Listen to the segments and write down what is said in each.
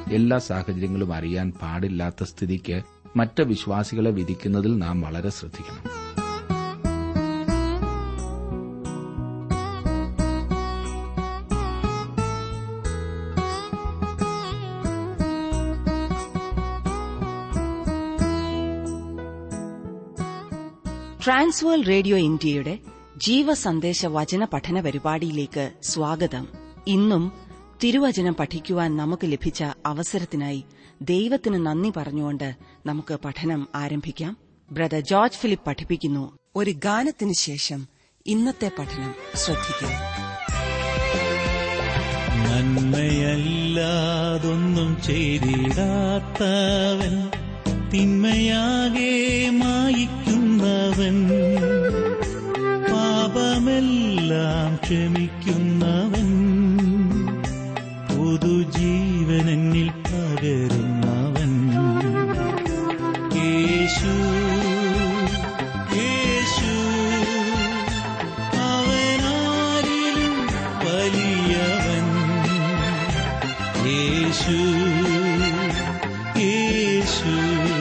എല്ലാ സാഹചര്യങ്ങളും അറിയാൻ പാടില്ലാത്ത സ്ഥിതിക്ക് മറ്റ് വിശ്വാസികളെ വിധിക്കുന്നതിൽ നാം വളരെ ശ്രദ്ധിക്കണം ട്രാൻസ്വേൾ റേഡിയോ ഇന്ത്യയുടെ ജീവസന്ദേശ വചന പഠന പരിപാടിയിലേക്ക് സ്വാഗതം ഇന്നും തിരുവചനം പഠിക്കുവാൻ നമുക്ക് ലഭിച്ച അവസരത്തിനായി ദൈവത്തിന് നന്ദി പറഞ്ഞുകൊണ്ട് നമുക്ക് പഠനം ആരംഭിക്കാം ബ്രദർ ജോർജ് ഫിലിപ്പ് പഠിപ്പിക്കുന്നു ഒരു ഗാനത്തിന് ശേഷം ഇന്നത്തെ പഠനം ശ്രദ്ധിക്കാം നന്മയല്ലാതൊന്നും ചെയ്തിടാത്തവൻ തിന്മയാകെ മായിക്കുന്നവൻ പാപമെല്ലാം ക്ഷമിക്കുന്നവൻ പുതുജീവനെന്നിൽ പകരുന്നവൻ യേശു യേശു അവനാരിലും വലിയവൻ യേശു യേശു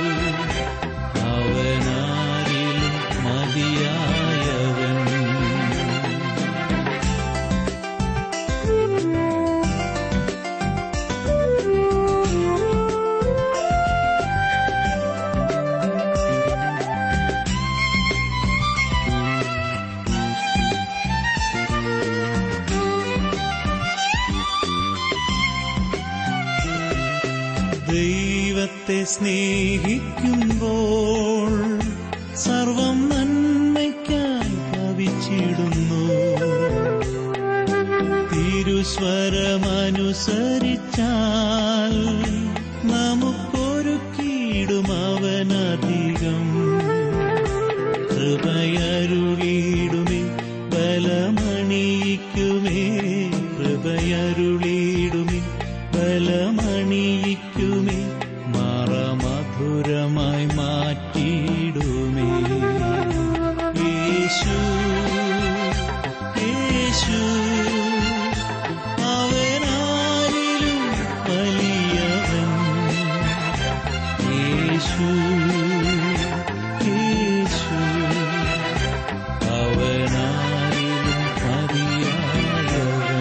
അവനാരിലും മതിയായവൻ ദൈവത്തെ സ്നേഹിക്കുമ്പോൾ സർവം നന്മയ്ക്കായി ഭവിച്ചിടുന്നു തിരുസ്വരമനുസരിച്ചാൽ നമുക്കൊരു കീടും അവനധികം കൃപയരുളീടുമേ ബലമണിയിക്കുമേ കൃപയരുളീടുമേ ബലമണിയിക്കുമേ മറമധുരമായി മാറ്റിയിടുമേ യേശു യേശു അവനാരിലും വലിയവൻ യേശു യേശു അവനാരിലും മതിയായവൻ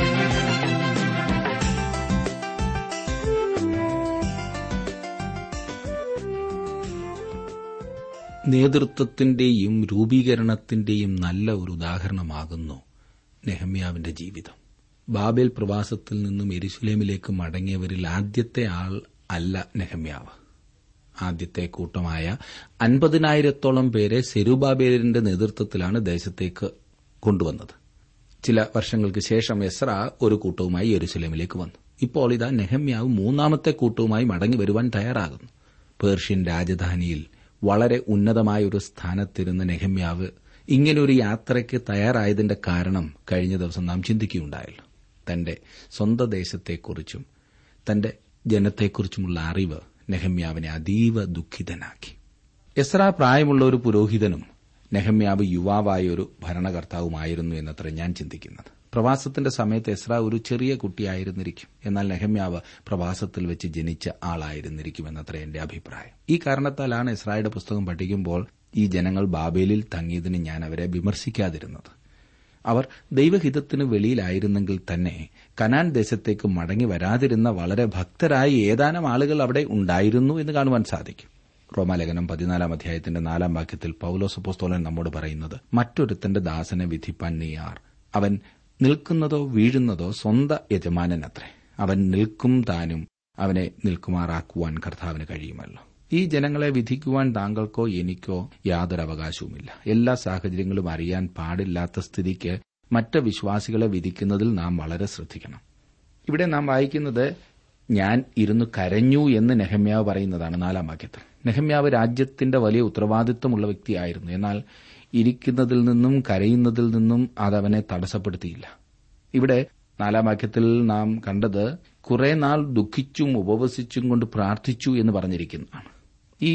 നേതൃത്വത്തിന്റെയും രൂപീകരണത്തിന്റെയും നല്ല ഒരു ഉദാഹരണമാകുന്നു നെഹമ്യാവിന്റെ ജീവിതം ബാബേൽ പ്രവാസത്തിൽ നിന്നും എരുസലേമിലേക്ക് മടങ്ങിയവരിൽ ആദ്യത്തെ ആൾ അല്ല നെഹമ്യാവ് ആദ്യത്തെ കൂട്ടമായ അൻപതിനായിരത്തോളം പേരെ സെരുബാബേലിന്റെ നേതൃത്വത്തിലാണ് ദേശത്തേക്ക് കൊണ്ടുവന്നത് ചില വർഷങ്ങൾക്ക് ശേഷം എസ്ര ഒരു കൂട്ടവുമായി യെരുസലേമിലേക്ക് വന്നു ഇപ്പോൾ ഇതാ നെഹമ്യാവ് മൂന്നാമത്തെ കൂട്ടവുമായി മടങ്ങി വരുവാൻ തയ്യാറാകുന്നു പേർഷ്യൻ രാജധാനിയിൽ വളരെ ഉന്നതമായ ഒരു സ്ഥാനത്തിരുന്ന നെഹമ്യാവ് ഇങ്ങനൊരു യാത്രയ്ക്ക് തയ്യാറായതിന്റെ കാരണം കഴിഞ്ഞ ദിവസം നാം ചിന്തിക്കുകയുണ്ടായല്ലോ തന്റെ സ്വന്തം ദേശത്തെക്കുറിച്ചും തന്റെ ജനത്തെക്കുറിച്ചുമുള്ള അറിവ് നെഹമ്യാവിനെ അതീവ ദുഃഖിതനാക്കി എസ്ര പ്രായമുള്ള ഒരു പുരോഹിതനും നെഹമ്യാവ് യുവാവായ ഒരു ഭരണകർത്താവുമായിരുന്നു എന്നത്ര ഞാൻ ചിന്തിക്കുന്നത് പ്രവാസത്തിന്റെ സമയത്ത് എസ്ര ഒരു ചെറിയ കുട്ടിയായിരുന്നിരിക്കും എന്നാൽ നെഹമ്യാവ് പ്രവാസത്തിൽ വെച്ച് ജനിച്ച ആളായിരുന്നിരിക്കും എന്നത്ര എന്റെ അഭിപ്രായം ഈ കാരണത്താലാണ് എസ്രായുടെ പുസ്തകം പഠിക്കുമ്പോൾ ഈ ജനങ്ങൾ ബാബേലിൽ തങ്ങിയതിന് ഞാൻ അവരെ വിമർശിക്കാതിരുന്നത് അവർ ദൈവഹിതത്തിന് വെളിയിലായിരുന്നെങ്കിൽ തന്നെ കനാൻ ദേശത്തേക്ക് മടങ്ങി വരാതിരുന്ന വളരെ ഭക്തരായ ഏതാനും ആളുകൾ അവിടെ ഉണ്ടായിരുന്നു എന്ന് കാണുവാൻ സാധിക്കും റോമാലേഖനം പതിനാലാം അധ്യായത്തിന്റെ നാലാം വാക്യത്തിൽ പൌലോസ് പുസ്തോലൻ നമ്മോട് പറയുന്നത് മറ്റൊരുത്തന്റെ ദാസനെ വിധിപ്പാൻ നീയാർ അവൻ നിൽക്കുന്നതോ വീഴുന്നതോ സ്വന്ത യജമാനനത്രേ അവൻ നിൽക്കും താനും അവനെ നിൽക്കുമാറാക്കുവാൻ കർത്താവിന് കഴിയുമല്ലോ ഈ ജനങ്ങളെ വിധിക്കുവാൻ താങ്കൾക്കോ എനിക്കോ യാതൊരു അവകാശവുമില്ല എല്ലാ സാഹചര്യങ്ങളും അറിയാൻ പാടില്ലാത്ത സ്ഥിതിക്ക് മറ്റ് വിശ്വാസികളെ വിധിക്കുന്നതിൽ നാം വളരെ ശ്രദ്ധിക്കണം ഇവിടെ നാം വായിക്കുന്നത് ഞാൻ ഇരുന്ന് കരഞ്ഞു എന്ന് നെഹമ്യാവ് പറയുന്നതാണ് നാലാം വാക്യത്തിൽ നെഹമ്യാവ് രാജ്യത്തിന്റെ വലിയ ഉത്തരവാദിത്വമുള്ള വ്യക്തിയായിരുന്നു എന്നാൽ ഇരിക്കുന്നതിൽ നിന്നും കരയുന്നതിൽ നിന്നും അതവനെ തടസ്സപ്പെടുത്തിയില്ല ഇവിടെ നാലാം വാക്യത്തിൽ നാം കണ്ടത് കുറെ നാൾ ദുഃഖിച്ചും ഉപവസിച്ചും കൊണ്ട് പ്രാർത്ഥിച്ചു എന്ന് പറഞ്ഞിരിക്കുന്നതാണ് ഈ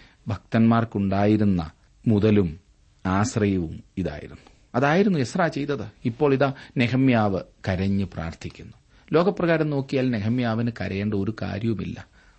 ഭക്തന്മാർക്കുണ്ടായിരുന്ന മുതലും ആശ്രയവും ഇതായിരുന്നു അതായിരുന്നു എസ്ര ചെയ്തത് ഇപ്പോൾ ഇതാ നെഹമ്യാവ് കരഞ്ഞ് പ്രാർത്ഥിക്കുന്നു ലോകപ്രകാരം നോക്കിയാൽ നെഹമ്യാവിന് കരയേണ്ട ഒരു കാര്യവുമില്ല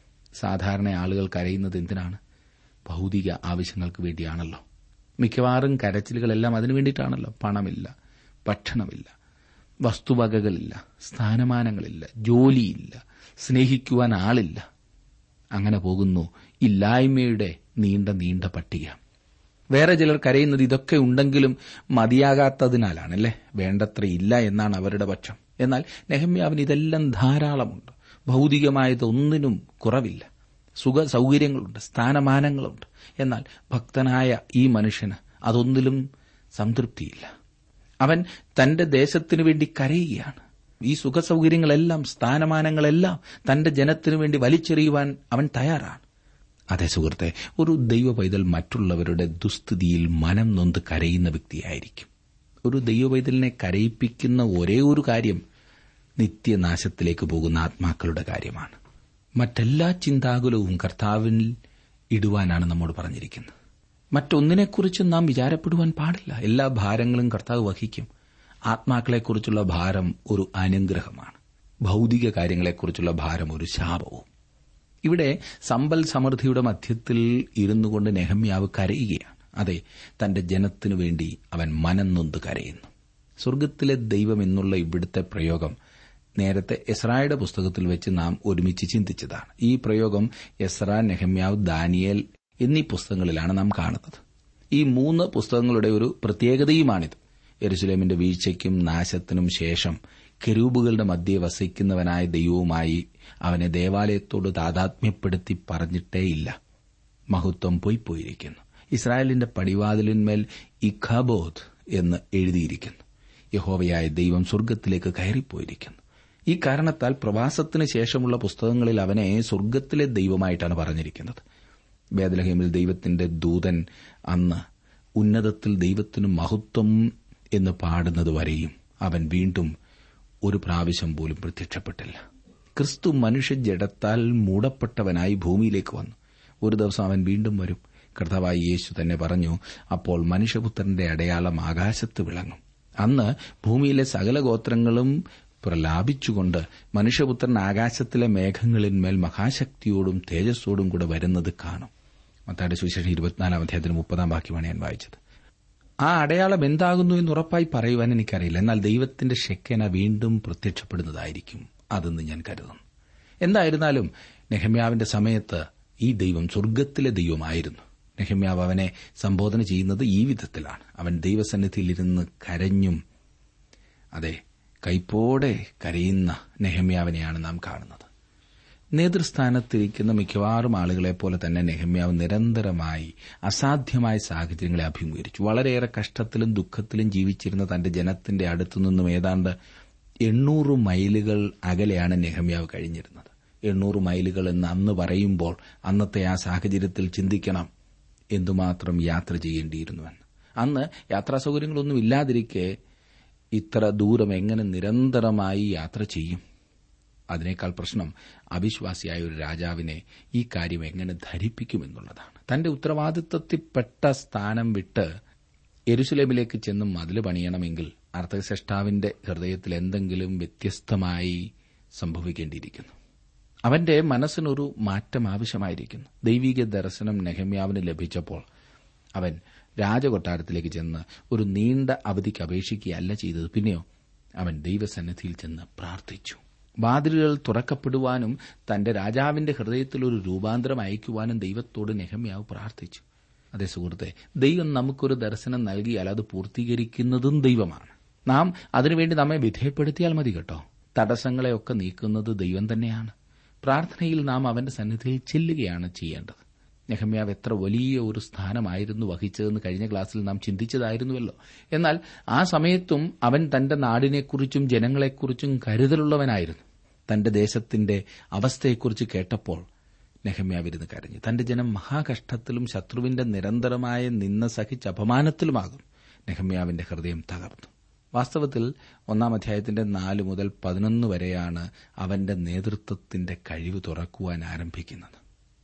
സാധാരണ ആളുകൾ കരയുന്നത് എന്തിനാണ് ഭൗതിക ആവശ്യങ്ങൾക്ക് വേണ്ടിയാണല്ലോ മിക്കവാറും കരച്ചിലുകളെല്ലാം അതിനു വേണ്ടിയിട്ടാണല്ലോ പണമില്ല ഭക്ഷണമില്ല വസ്തുവകകളില്ല സ്ഥാനമാനങ്ങളില്ല ജോലിയില്ല സ്നേഹിക്കുവാൻ ആളില്ല അങ്ങനെ പോകുന്നു ഇല്ലായ്മയുടെ നീണ്ട നീണ്ട പട്ടിക വേറെ ചിലർ കരയുന്നത് ഇതൊക്കെ ഉണ്ടെങ്കിലും മതിയാകാത്തതിനാലാണല്ലേ വേണ്ടത്ര ഇല്ല എന്നാണ് അവരുടെ പക്ഷം എന്നാൽ നെഹമ്യാവിന് ഇതെല്ലാം ധാരാളമുണ്ട് ഭൗതികമായതൊന്നിനും കുറവില്ല സുഖ സൗകര്യങ്ങളുണ്ട് സ്ഥാനമാനങ്ങളുണ്ട് എന്നാൽ ഭക്തനായ ഈ മനുഷ്യന് അതൊന്നിലും സംതൃപ്തിയില്ല അവൻ തന്റെ ദേശത്തിനു വേണ്ടി കരയുകയാണ് ഈ സുഖസൗകര്യങ്ങളെല്ലാം സ്ഥാനമാനങ്ങളെല്ലാം തന്റെ ജനത്തിനു വേണ്ടി വലിച്ചെറിയുവാൻ അവൻ തയ്യാറാണ് അതെ സുഹൃത്തെ ഒരു ദൈവ പൈതൽ മറ്റുള്ളവരുടെ ദുസ്ഥിതിയിൽ മനം നൊന്ത് കരയുന്ന വ്യക്തിയായിരിക്കും ഒരു ദൈവ പൈതലിനെ കരയിപ്പിക്കുന്ന ഒരേ ഒരു കാര്യം നിത്യനാശത്തിലേക്ക് പോകുന്ന ആത്മാക്കളുടെ കാര്യമാണ് മറ്റെല്ലാ ചിന്താകുലവും കർത്താവിൽ ഇടുവാനാണ് നമ്മോട് പറഞ്ഞിരിക്കുന്നത് മറ്റൊന്നിനെക്കുറിച്ചും നാം വിചാരപ്പെടുവാൻ പാടില്ല എല്ലാ ഭാരങ്ങളും കർത്താവ് വഹിക്കും ആത്മാക്കളെക്കുറിച്ചുള്ള ഭാരം ഒരു അനുഗ്രഹമാണ് ഭൗതിക കാര്യങ്ങളെക്കുറിച്ചുള്ള ഭാരം ഒരു ശാപവും ഇവിടെ സമ്പൽ സമൃദ്ധിയുടെ മധ്യത്തിൽ ഇരുന്നു കൊണ്ട് നെഹമ്യാവ് കരയുകയാണ് അതെ തന്റെ ജനത്തിനു വേണ്ടി അവൻ മനം നൊന്ത് കരയുന്നു സ്വർഗത്തിലെ ദൈവം എന്നുള്ള ഇവിടുത്തെ പ്രയോഗം നേരത്തെ എസ്രായുടെ പുസ്തകത്തിൽ വെച്ച് നാം ഒരുമിച്ച് ചിന്തിച്ചതാണ് ഈ പ്രയോഗം എസ്ര നെഹമ്യാവ് ദാനിയേൽ എന്നീ പുസ്തകങ്ങളിലാണ് നാം കാണുന്നത് ഈ മൂന്ന് പുസ്തകങ്ങളുടെ ഒരു പ്രത്യേകതയുമാണിത് യെരുസലേമിന്റെ വീഴ്ചയ്ക്കും നാശത്തിനും ശേഷം കെരൂബുകളുടെ മധ്യെ വസിക്കുന്നവനായ ദൈവവുമായി അവനെ ദേവാലയത്തോട് താതാത്മ്യപ്പെടുത്തി പറഞ്ഞിട്ടേയില്ല മഹത്വം പോയിപ്പോയിരിക്കുന്നു ഇസ്രായേലിന്റെ പടിവാതിലിന്മേൽ ഇഖബോധ് എന്ന് എഴുതിയിരിക്കുന്നു യഹോവയായ ദൈവം സ്വർഗത്തിലേക്ക് കയറിപ്പോയിരിക്കുന്നു ഈ കാരണത്താൽ പ്രവാസത്തിന് ശേഷമുള്ള പുസ്തകങ്ങളിൽ അവനെ സ്വർഗത്തിലെ ദൈവമായിട്ടാണ് പറഞ്ഞിരിക്കുന്നത് ബേദലഹേമിൽ ദൈവത്തിന്റെ ദൂതൻ അന്ന് ഉന്നതത്തിൽ ദൈവത്തിനു മഹത്വം എന്ന് പാടുന്നത് വരെയും അവൻ വീണ്ടും ഒരു പ്രാവശ്യം പോലും പ്രത്യക്ഷപ്പെട്ടില്ല ക്രിസ്തു മനുഷ്യ ജഡത്താൽ മൂടപ്പെട്ടവനായി ഭൂമിയിലേക്ക് വന്നു ഒരു ദിവസം അവൻ വീണ്ടും വരും കർത്താവായി യേശു തന്നെ പറഞ്ഞു അപ്പോൾ മനുഷ്യപുത്രന്റെ അടയാളം ആകാശത്ത് വിളങ്ങും അന്ന് ഭൂമിയിലെ സകല ഗോത്രങ്ങളും പ്രലാപിച്ചുകൊണ്ട് മനുഷ്യപുത്രൻ ആകാശത്തിലെ മേഘങ്ങളിന്മേൽ മഹാശക്തിയോടും തേജസ്സോടും കൂടെ വരുന്നത് കാണും മത്തായുടെ സുവിശേഷം ഇരുപത്തിനാലാം അധ്യായത്തിന് മുപ്പതാം വാക്യമാണ് ഞാൻ വായിച്ചത് ആ അടയാളം എന്താകുന്നു എന്ന് ഉറപ്പായി പറയുവാൻ എനിക്കറിയില്ല എന്നാൽ ദൈവത്തിന്റെ ഷെക്കന വീണ്ടും പ്രത്യക്ഷപ്പെടുന്നതായിരിക്കും അതെന്ന് ഞാൻ കരുതുന്നു എന്തായിരുന്നാലും നെഹമ്യാവിന്റെ സമയത്ത് ഈ ദൈവം സ്വർഗത്തിലെ ദൈവമായിരുന്നു നെഹമ്യാവ് അവനെ സംബോധന ചെയ്യുന്നത് ഈ വിധത്തിലാണ് അവൻ ദൈവസന്നിധിയിലിരുന്ന് കരഞ്ഞും അതെ കൈപ്പോടെ കരയുന്ന നെഹമ്യാവിനെയാണ് നാം കാണുന്നത് നേതൃസ്ഥാനത്തിരിക്കുന്ന മിക്കവാറും ആളുകളെ പോലെ തന്നെ നെഹമ്യാവ് നിരന്തരമായി അസാധ്യമായ സാഹചര്യങ്ങളെ അഭിമുഖീകരിച്ചു വളരെയേറെ കഷ്ടത്തിലും ദുഃഖത്തിലും ജീവിച്ചിരുന്ന തന്റെ ജനത്തിന്റെ അടുത്തുനിന്നും ഏതാണ്ട് എണ്ണൂറ് മൈലുകൾ അകലെയാണ് നെഹമ്യാവ് കഴിഞ്ഞിരുന്നത് എണ്ണൂറ് മൈലുകൾ എന്ന് അന്ന് പറയുമ്പോൾ അന്നത്തെ ആ സാഹചര്യത്തിൽ ചിന്തിക്കണം എന്തുമാത്രം യാത്ര ചെയ്യേണ്ടിയിരുന്നുവെന്ന് അന്ന് യാത്രാ സൗകര്യങ്ങളൊന്നും ഇല്ലാതിരിക്കെ ഇത്ര ദൂരം എങ്ങനെ നിരന്തരമായി യാത്ര ചെയ്യും അതിനേക്കാൾ പ്രശ്നം അവിശ്വാസിയായ ഒരു രാജാവിനെ ഈ കാര്യം എങ്ങനെ ധരിപ്പിക്കുമെന്നുള്ളതാണ് തന്റെ ഉത്തരവാദിത്വത്തിൽപ്പെട്ട സ്ഥാനം വിട്ട് എരുസലേമിലേക്ക് ചെന്ന് മതില് പണിയണമെങ്കിൽ അർത്ഥശ്രഷ്ടാവിന്റെ ഹൃദയത്തിൽ എന്തെങ്കിലും വ്യത്യസ്തമായി സംഭവിക്കേണ്ടിയിരിക്കുന്നു അവന്റെ മനസ്സിനൊരു മാറ്റം ആവശ്യമായിരിക്കുന്നു ദൈവിക ദർശനം നെഹമ്യാവിന് ലഭിച്ചപ്പോൾ അവൻ രാജകൊട്ടാരത്തിലേക്ക് ചെന്ന് ഒരു നീണ്ട അവധിക്ക് അപേക്ഷിക്കുകയല്ല ചെയ്തത് പിന്നെയോ അവൻ ദൈവസന്നിധിയിൽ ചെന്ന് പ്രാർത്ഥിച്ചു വാതിലുകൾ തുറക്കപ്പെടുവാനും തന്റെ രാജാവിന്റെ ഹൃദയത്തിൽ ഒരു രൂപാന്തരം അയക്കുവാനും ദൈവത്തോട് നെഹമ്യാവ് പ്രാർത്ഥിച്ചു അതേ സുഹൃത്തെ ദൈവം നമുക്കൊരു ദർശനം നൽകിയാൽ അത് പൂർത്തീകരിക്കുന്നതും ദൈവമാണ് നാം അതിനുവേണ്ടി നമ്മെ വിധേയപ്പെടുത്തിയാൽ മതി കേട്ടോ തടസ്സങ്ങളെയൊക്കെ നീക്കുന്നത് ദൈവം തന്നെയാണ് പ്രാർത്ഥനയിൽ നാം അവന്റെ സന്നിധിയിൽ ചെല്ലുകയാണ് ചെയ്യേണ്ടത് നെഹമ്യാവ് എത്ര വലിയ ഒരു സ്ഥാനമായിരുന്നു വഹിച്ചതെന്ന് കഴിഞ്ഞ ക്ലാസ്സിൽ നാം ചിന്തിച്ചതായിരുന്നുവല്ലോ എന്നാൽ ആ സമയത്തും അവൻ തന്റെ നാടിനെക്കുറിച്ചും ജനങ്ങളെക്കുറിച്ചും കരുതലുള്ളവനായിരുന്നു തന്റെ ദേശത്തിന്റെ അവസ്ഥയെക്കുറിച്ച് കേട്ടപ്പോൾ നെഹമ്യാവിരുന്ന് കരഞ്ഞു തന്റെ ജനം മഹാകഷ്ടത്തിലും ശത്രുവിന്റെ നിരന്തരമായ നിന്ന സഹിച്ച് അപമാനത്തിലുമാകും നെഹമ്യാവിന്റെ ഹൃദയം തകർന്നു വാസ്തവത്തിൽ ഒന്നാം അധ്യായത്തിന്റെ നാല് മുതൽ പതിനൊന്ന് വരെയാണ് അവന്റെ നേതൃത്വത്തിന്റെ കഴിവ് തുറക്കുവാൻ ആരംഭിക്കുന്നത്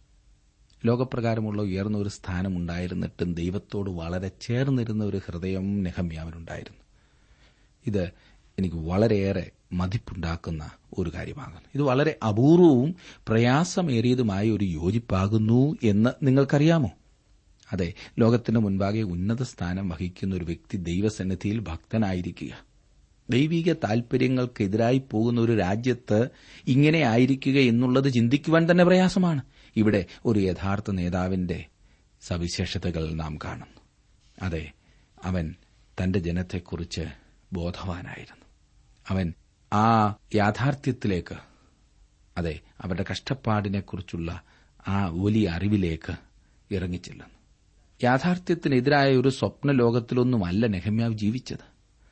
ലോകപ്രകാരമുള്ള ഉയർന്ന ഒരു സ്ഥാനം ഉണ്ടായിരുന്നിട്ടും ദൈവത്തോട് വളരെ ചേർന്നിരുന്ന ഒരു ഹൃദയം നെഹമ്യാവിനുണ്ടായിരുന്നു ഇത് എനിക്ക് വളരെയേറെ മതിപ്പുണ്ടാക്കുന്ന ഒരു കാര്യമാകുന്നു ഇത് വളരെ അപൂർവവും പ്രയാസമേറിയതുമായ ഒരു യോജിപ്പാകുന്നു എന്ന് നിങ്ങൾക്കറിയാമോ അതെ ലോകത്തിന് മുൻപാകെ ഉന്നത സ്ഥാനം വഹിക്കുന്ന ഒരു വ്യക്തി ദൈവസന്നിധിയിൽ ഭക്തനായിരിക്കുക ദൈവിക താൽപര്യങ്ങൾക്കെതിരായി പോകുന്ന ഒരു രാജ്യത്ത് ഇങ്ങനെ ആയിരിക്കുക എന്നുള്ളത് ചിന്തിക്കുവാൻ തന്നെ പ്രയാസമാണ് ഇവിടെ ഒരു യഥാർത്ഥ നേതാവിന്റെ സവിശേഷതകൾ നാം കാണുന്നു അതെ അവൻ തന്റെ ജനത്തെക്കുറിച്ച് ബോധവാനായിരുന്നു അവൻ ആ യാഥാർത്ഥ്യത്തിലേക്ക് അതെ അവരുടെ കഷ്ടപ്പാടിനെക്കുറിച്ചുള്ള ആ വലിയ അറിവിലേക്ക് ഇറങ്ങിച്ചെല്ലുന്നു യാഥാർത്ഥ്യത്തിനെതിരായ ഒരു സ്വപ്ന ലോകത്തിലൊന്നുമല്ല നെഹമ്യാവ് ജീവിച്ചത്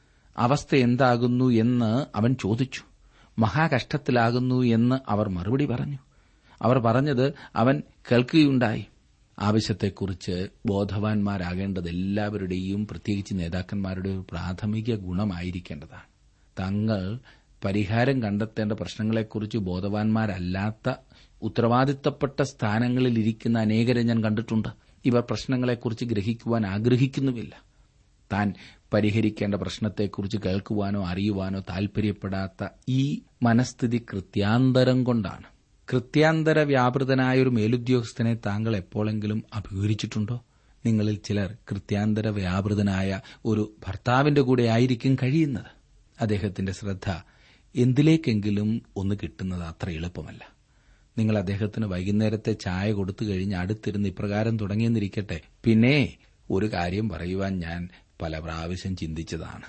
അവസ്ഥ എന്താകുന്നു എന്ന് അവൻ ചോദിച്ചു മഹാകഷ്ടത്തിലാകുന്നു എന്ന് അവർ മറുപടി പറഞ്ഞു അവർ പറഞ്ഞത് അവൻ കേൾക്കുകയുണ്ടായി ആവശ്യത്തെക്കുറിച്ച് ബോധവാന്മാരാകേണ്ടത് എല്ലാവരുടെയും പ്രത്യേകിച്ച് നേതാക്കന്മാരുടെ ഒരു പ്രാഥമിക ഗുണമായിരിക്കേണ്ടതാണ് തങ്ങൾ പരിഹാരം കണ്ടെത്തേണ്ട പ്രശ്നങ്ങളെക്കുറിച്ച് ബോധവാന്മാരല്ലാത്ത ഉത്തരവാദിത്തപ്പെട്ട സ്ഥാനങ്ങളിൽ ഇരിക്കുന്ന അനേകരെ ഞാൻ കണ്ടിട്ടുണ്ട് ഇവർ പ്രശ്നങ്ങളെക്കുറിച്ച് ഗ്രഹിക്കുവാൻ ആഗ്രഹിക്കുന്നുമില്ല താൻ പരിഹരിക്കേണ്ട പ്രശ്നത്തെക്കുറിച്ച് കേൾക്കുവാനോ അറിയുവാനോ താൽപര്യപ്പെടാത്ത ഈ മനസ്ഥിതി കൃത്യാന്തരം കൊണ്ടാണ് കൃത്യാന്തര വ്യാപൃതനായ ഒരു മേലുദ്യോഗസ്ഥനെ താങ്കൾ എപ്പോഴെങ്കിലും അഭിമുഖീകരിച്ചിട്ടുണ്ടോ നിങ്ങളിൽ ചിലർ കൃത്യാന്തര വ്യാപൃതനായ ഒരു ഭർത്താവിന്റെ കൂടെ ആയിരിക്കും കഴിയുന്നത് അദ്ദേഹത്തിന്റെ ശ്രദ്ധ എന്തിലേക്കെങ്കിലും ഒന്ന് കിട്ടുന്നത് അത്ര എളുപ്പമല്ല നിങ്ങൾ അദ്ദേഹത്തിന് വൈകുന്നേരത്തെ ചായ കൊടുത്തു കഴിഞ്ഞ് അടുത്തിരുന്ന് ഇപ്രകാരം തുടങ്ങിയെന്നിരിക്കട്ടെ പിന്നെ ഒരു കാര്യം പറയുവാൻ ഞാൻ പല പ്രാവശ്യം ചിന്തിച്ചതാണ്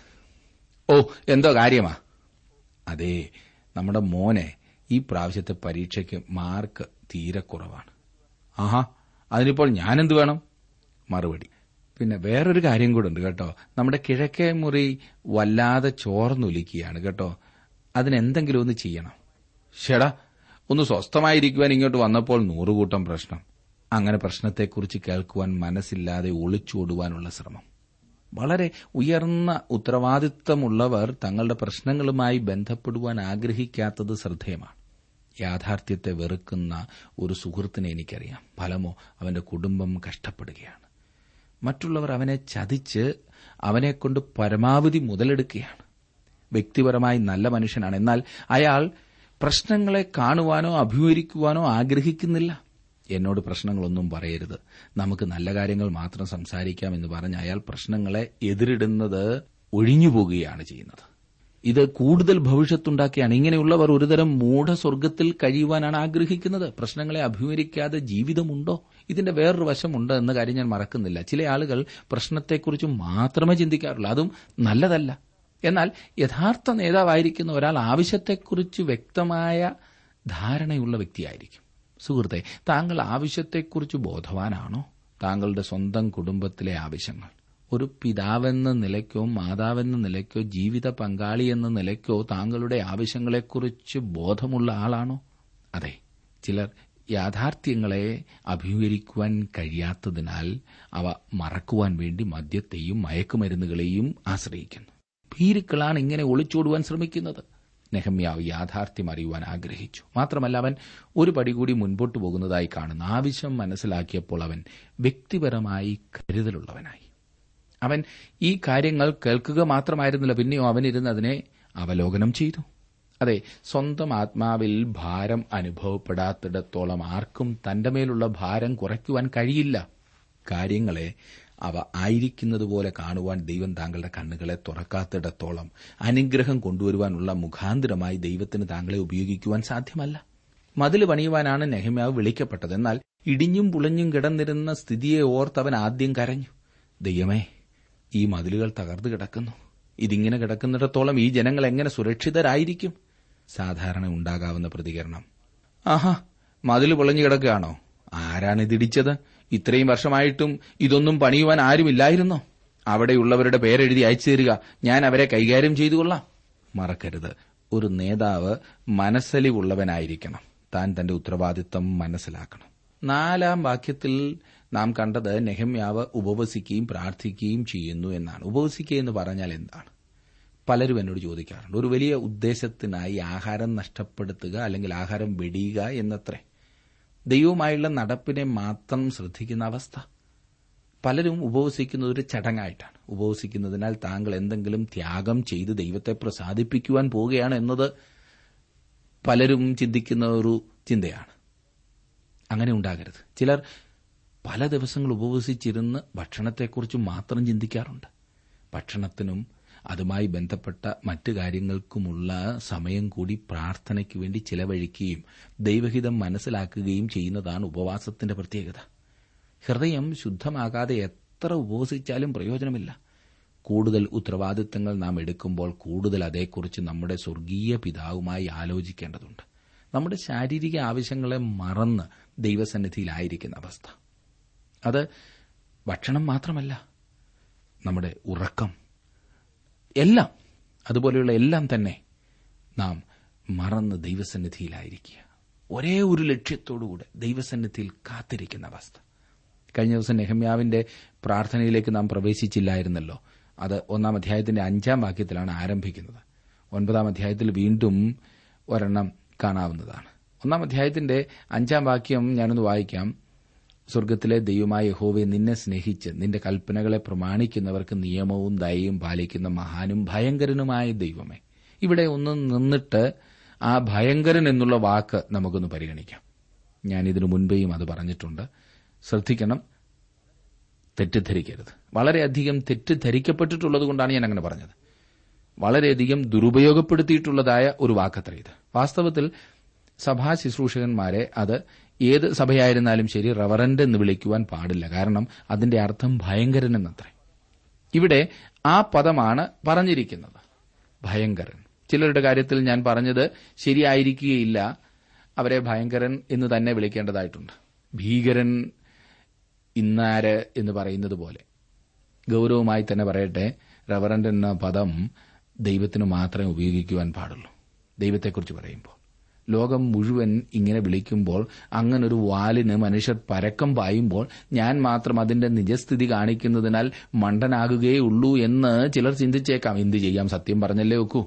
ഓ എന്തോ കാര്യമാ അതെ നമ്മുടെ മോനെ ഈ പ്രാവശ്യത്തെ പരീക്ഷയ്ക്ക് മാർക്ക് തീരെ കുറവാണ് ആഹാ അതിനിപ്പോൾ ഞാനെന്ത് വേണം മറുപടി പിന്നെ വേറൊരു കാര്യം കൂടെ ഉണ്ട് കേട്ടോ നമ്മുടെ കിഴക്കേ മുറി വല്ലാതെ ചോർന്നൊലിക്കുകയാണ് കേട്ടോ അതിനെന്തെങ്കിലും ഒന്ന് ചെയ്യണം ഷെടാ ഒന്ന് സ്വസ്ഥമായിരിക്കുവാൻ ഇങ്ങോട്ട് വന്നപ്പോൾ നൂറുകൂട്ടം പ്രശ്നം അങ്ങനെ പ്രശ്നത്തെക്കുറിച്ച് കേൾക്കുവാൻ മനസ്സില്ലാതെ ഒളിച്ചോടുവാനുള്ള ശ്രമം വളരെ ഉയർന്ന ഉത്തരവാദിത്തമുള്ളവർ തങ്ങളുടെ പ്രശ്നങ്ങളുമായി ബന്ധപ്പെടുവാൻ ആഗ്രഹിക്കാത്തത് ശ്രദ്ധേയമാണ് യാഥാർത്ഥ്യത്തെ വെറുക്കുന്ന ഒരു സുഹൃത്തിനെ എനിക്കറിയാം ഫലമോ അവന്റെ കുടുംബം കഷ്ടപ്പെടുകയാണ് മറ്റുള്ളവർ അവനെ ചതിച്ച് അവനെക്കൊണ്ട് പരമാവധി മുതലെടുക്കുകയാണ് വ്യക്തിപരമായി നല്ല മനുഷ്യനാണ് എന്നാൽ അയാൾ പ്രശ്നങ്ങളെ കാണുവാനോ അഭിമുഖീകരിക്കുവാനോ ആഗ്രഹിക്കുന്നില്ല എന്നോട് പ്രശ്നങ്ങളൊന്നും പറയരുത് നമുക്ക് നല്ല കാര്യങ്ങൾ മാത്രം സംസാരിക്കാം എന്ന് പറഞ്ഞ് അയാൾ പ്രശ്നങ്ങളെ എതിരിടുന്നത് ഒഴിഞ്ഞുപോകുകയാണ് ചെയ്യുന്നത് ഇത് കൂടുതൽ ഭവിഷ്യത്തുണ്ടാക്കിയാണ് ഇങ്ങനെയുള്ളവർ ഒരുതരം മൂഢസ്വർഗത്തിൽ കഴിയുവാനാണ് ആഗ്രഹിക്കുന്നത് പ്രശ്നങ്ങളെ അഭിമുഖീകരിക്കാതെ ജീവിതമുണ്ടോ ഇതിന്റെ വേറൊരു വശമുണ്ട് എന്ന കാര്യം ഞാൻ മറക്കുന്നില്ല ചില ആളുകൾ പ്രശ്നത്തെക്കുറിച്ച് മാത്രമേ ചിന്തിക്കാറുള്ളൂ അതും നല്ലതല്ല എന്നാൽ യഥാർത്ഥ നേതാവായിരിക്കുന്ന ഒരാൾ ആവശ്യത്തെക്കുറിച്ച് വ്യക്തമായ ധാരണയുള്ള വ്യക്തിയായിരിക്കും സുഹൃത്തെ താങ്കൾ ആവശ്യത്തെക്കുറിച്ച് ബോധവാനാണോ താങ്കളുടെ സ്വന്തം കുടുംബത്തിലെ ആവശ്യങ്ങൾ ഒരു പിതാവെന്ന നിലയ്ക്കോ മാതാവെന്ന നിലയ്ക്കോ ജീവിത പങ്കാളി എന്ന നിലയ്ക്കോ താങ്കളുടെ ആവശ്യങ്ങളെക്കുറിച്ച് ബോധമുള്ള ആളാണോ അതെ ചിലർ യാഥാർത്ഥ്യങ്ങളെ അഭിമുഖീകരിക്കുവാൻ കഴിയാത്തതിനാൽ അവ മറക്കുവാൻ വേണ്ടി മദ്യത്തെയും മയക്കുമരുന്നുകളെയും ആശ്രയിക്കുന്നു ഭീരുക്കളാണ് ഇങ്ങനെ ഒളിച്ചോടുവാൻ ശ്രമിക്കുന്നത് നെഹമ്യാവ് യാഥാർത്ഥ്യം അറിയുവാൻ ആഗ്രഹിച്ചു മാത്രമല്ല അവൻ ഒരു പടി കൂടി മുൻപോട്ട് പോകുന്നതായി കാണുന്നു ആവശ്യം മനസ്സിലാക്കിയപ്പോൾ അവൻ വ്യക്തിപരമായി കരുതലുള്ളവനായി അവൻ ഈ കാര്യങ്ങൾ കേൾക്കുക മാത്രമായിരുന്നില്ല പിന്നെയോ അവനിരുന്ന് അതിനെ അവലോകനം ചെയ്തു അതെ സ്വന്തം ആത്മാവിൽ ഭാരം അനുഭവപ്പെടാത്തിടത്തോളം ആർക്കും തന്റെ മേലുള്ള ഭാരം കുറയ്ക്കുവാൻ കഴിയില്ല കാര്യങ്ങളെ അവ ആയിരിക്കുന്നതുപോലെ കാണുവാൻ ദൈവം താങ്കളുടെ കണ്ണുകളെ തുറക്കാത്തിടത്തോളം അനുഗ്രഹം കൊണ്ടുവരുവാനുള്ള മുഖാന്തരമായി ദൈവത്തിന് താങ്കളെ ഉപയോഗിക്കുവാൻ സാധ്യമല്ല മതിൽ പണിയുവാനാണ് നെഹമ്യാവ് വിളിക്കപ്പെട്ടത് എന്നാൽ ഇടിഞ്ഞും പുളഞ്ഞും കിടന്നിരുന്ന സ്ഥിതിയെ ഓർത്തവൻ ആദ്യം കരഞ്ഞു ദൈവമേ ഈ മതിലുകൾ തകർന്നു കിടക്കുന്നു ഇതിങ്ങനെ കിടക്കുന്നിടത്തോളം ഈ ജനങ്ങൾ എങ്ങനെ സുരക്ഷിതരായിരിക്കും സാധാരണ ഉണ്ടാകാവുന്ന പ്രതികരണം ആഹാ മതിൽ പൊളഞ്ഞു കിടക്കുകയാണോ ആരാണ് ഇതിടിച്ചത് ഇത്രയും വർഷമായിട്ടും ഇതൊന്നും പണിയുവാൻ ആരുമില്ലായിരുന്നോ അവിടെയുള്ളവരുടെ പേരെഴുതി അയച്ചു തരിക ഞാൻ അവരെ കൈകാര്യം ചെയ്തുകൊള്ളാം മറക്കരുത് ഒരു നേതാവ് മനസ്സലിവുള്ളവനായിരിക്കണം താൻ തന്റെ ഉത്തരവാദിത്തം മനസ്സിലാക്കണം നാലാം വാക്യത്തിൽ നാം കണ്ടത് നെഹമ്യാവ് ഉപവസിക്കുകയും പ്രാർത്ഥിക്കുകയും ചെയ്യുന്നു എന്നാണ് ഉപവസിക്കുക എന്ന് പറഞ്ഞാൽ എന്താണ് പലരും എന്നോട് ചോദിക്കാറുണ്ട് ഒരു വലിയ ഉദ്ദേശത്തിനായി ആഹാരം നഷ്ടപ്പെടുത്തുക അല്ലെങ്കിൽ ആഹാരം വെടിയുക എന്നത്രേ ദൈവവുമായുള്ള നടപ്പിനെ മാത്രം ശ്രദ്ധിക്കുന്ന അവസ്ഥ പലരും ഉപവസിക്കുന്നത് ഒരു ചടങ്ങായിട്ടാണ് ഉപവസിക്കുന്നതിനാൽ താങ്കൾ എന്തെങ്കിലും ത്യാഗം ചെയ്ത് ദൈവത്തെ പ്രസാദിപ്പിക്കുവാൻ പോവുകയാണ് എന്നത് പലരും ചിന്തിക്കുന്ന ഒരു ചിന്തയാണ് അങ്ങനെ ഉണ്ടാകരുത് ചിലർ പല ദിവസങ്ങൾ ഉപവസിച്ചിരുന്ന് ഭക്ഷണത്തെക്കുറിച്ച് മാത്രം ചിന്തിക്കാറുണ്ട് ഭക്ഷണത്തിനും അതുമായി ബന്ധപ്പെട്ട മറ്റു കാര്യങ്ങൾക്കുമുള്ള സമയം കൂടി പ്രാർത്ഥനയ്ക്ക് വേണ്ടി ചിലവഴിക്കുകയും ദൈവഹിതം മനസ്സിലാക്കുകയും ചെയ്യുന്നതാണ് ഉപവാസത്തിന്റെ പ്രത്യേകത ഹൃദയം ശുദ്ധമാകാതെ എത്ര ഉപവസിച്ചാലും പ്രയോജനമില്ല കൂടുതൽ ഉത്തരവാദിത്തങ്ങൾ നാം എടുക്കുമ്പോൾ കൂടുതൽ അതേക്കുറിച്ച് നമ്മുടെ സ്വർഗീയ പിതാവുമായി ആലോചിക്കേണ്ടതുണ്ട് നമ്മുടെ ശാരീരിക ആവശ്യങ്ങളെ മറന്ന് ദൈവസന്നിധിയിലായിരിക്കുന്ന അവസ്ഥ അത് ഭക്ഷണം മാത്രമല്ല നമ്മുടെ ഉറക്കം എല്ലാം അതുപോലെയുള്ള എല്ലാം തന്നെ നാം മറന്ന് ദൈവസന്നിധിയിലായിരിക്കുക ഒരേ ഒരു ലക്ഷ്യത്തോടുകൂടെ ദൈവസന്നിധിയിൽ കാത്തിരിക്കുന്ന അവസ്ഥ കഴിഞ്ഞ ദിവസം നെഹമ്യാവിന്റെ പ്രാർത്ഥനയിലേക്ക് നാം പ്രവേശിച്ചില്ലായിരുന്നല്ലോ അത് ഒന്നാം അധ്യായത്തിന്റെ അഞ്ചാം വാക്യത്തിലാണ് ആരംഭിക്കുന്നത് ഒൻപതാം അധ്യായത്തിൽ വീണ്ടും ഒരെണ്ണം കാണാവുന്നതാണ് ഒന്നാം അധ്യായത്തിന്റെ അഞ്ചാം വാക്യം ഞാനൊന്ന് വായിക്കാം സ്വർഗത്തിലെ ദൈവമായ യഹോവയെ നിന്നെ സ്നേഹിച്ച് നിന്റെ കൽപ്പനകളെ പ്രമാണിക്കുന്നവർക്ക് നിയമവും ദയയും പാലിക്കുന്ന മഹാനും ഭയങ്കരനുമായ ദൈവമേ ഇവിടെ ഒന്ന് നിന്നിട്ട് ആ ഭയങ്കരൻ എന്നുള്ള വാക്ക് നമുക്കൊന്ന് പരിഗണിക്കാം ഞാൻ ഇതിനു മുൻപേയും അത് പറഞ്ഞിട്ടുണ്ട് ശ്രദ്ധിക്കണം തെറ്റിദ്ധരിക്കരുത് വളരെയധികം തെറ്റിദ്ധരിക്കപ്പെട്ടിട്ടുള്ളത് കൊണ്ടാണ് ഞാൻ അങ്ങനെ പറഞ്ഞത് വളരെയധികം ദുരുപയോഗപ്പെടുത്തിയിട്ടുള്ളതായ ഒരു വാക്കത്ര ഇത് വാസ്തവത്തിൽ സഭാ ശുശ്രൂഷകന്മാരെ അത് ഏത് സഭയായിരുന്നാലും ശരി റവറന്റ് എന്ന് വിളിക്കുവാൻ പാടില്ല കാരണം അതിന്റെ അർത്ഥം ഭയങ്കരൻ എന്നത്രേ ഇവിടെ ആ പദമാണ് പറഞ്ഞിരിക്കുന്നത് ഭയങ്കരൻ ചിലരുടെ കാര്യത്തിൽ ഞാൻ പറഞ്ഞത് ശരിയായിരിക്കുകയില്ല അവരെ ഭയങ്കരൻ എന്ന് തന്നെ വിളിക്കേണ്ടതായിട്ടുണ്ട് ഭീകരൻ ഇന്നാര് എന്ന് പറയുന്നത് പോലെ ഗൌരവമായി തന്നെ പറയട്ടെ റവറന്റ് എന്ന പദം ദൈവത്തിന് മാത്രമേ ഉപയോഗിക്കുവാൻ പാടുള്ളൂ ദൈവത്തെക്കുറിച്ച് പറയുമ്പോൾ ലോകം മുഴുവൻ ഇങ്ങനെ വിളിക്കുമ്പോൾ അങ്ങനൊരു വാലിന് മനുഷ്യർ പരക്കം പായുമ്പോൾ ഞാൻ മാത്രം അതിന്റെ നിജസ്ഥിതി കാണിക്കുന്നതിനാൽ മണ്ടനാകുകയുള്ളൂ എന്ന് ചിലർ ചിന്തിച്ചേക്കാം എന്ത് ചെയ്യാം സത്യം പറഞ്ഞല്ലേ ഒക്കൂ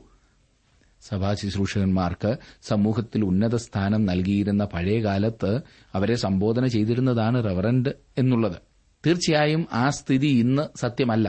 സഭാ ശുശ്രൂഷകന്മാർക്ക് സമൂഹത്തിൽ ഉന്നത സ്ഥാനം നൽകിയിരുന്ന പഴയകാലത്ത് അവരെ സംബോധന ചെയ്തിരുന്നതാണ് റവറന്റ് എന്നുള്ളത് തീർച്ചയായും ആ സ്ഥിതി ഇന്ന് സത്യമല്ല